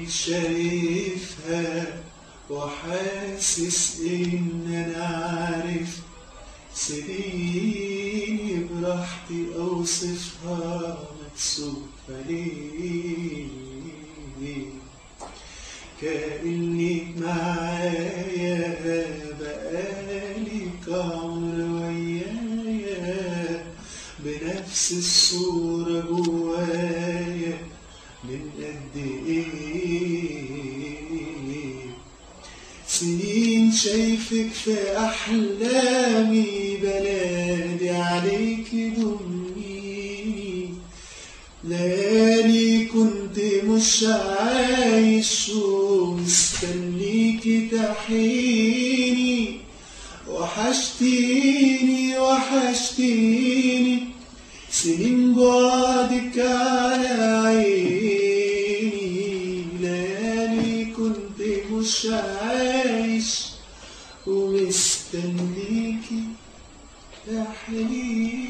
عينيك شايفها وحاسس ان انا عارف سيبيني براحتي اوصفها مكسوفة ليه كأنك معايا بقالك عمر ويايا بنفس الصورة جوايا من قد ايه سنين شايفك في احلامي بنادي عليك ضمي ليالي كنت مش عايش ومستنيك تحيني وحشتيني وحشتيني سنين بعدك على عيني ليالي كنت مش عايش ومستنيكي تحيني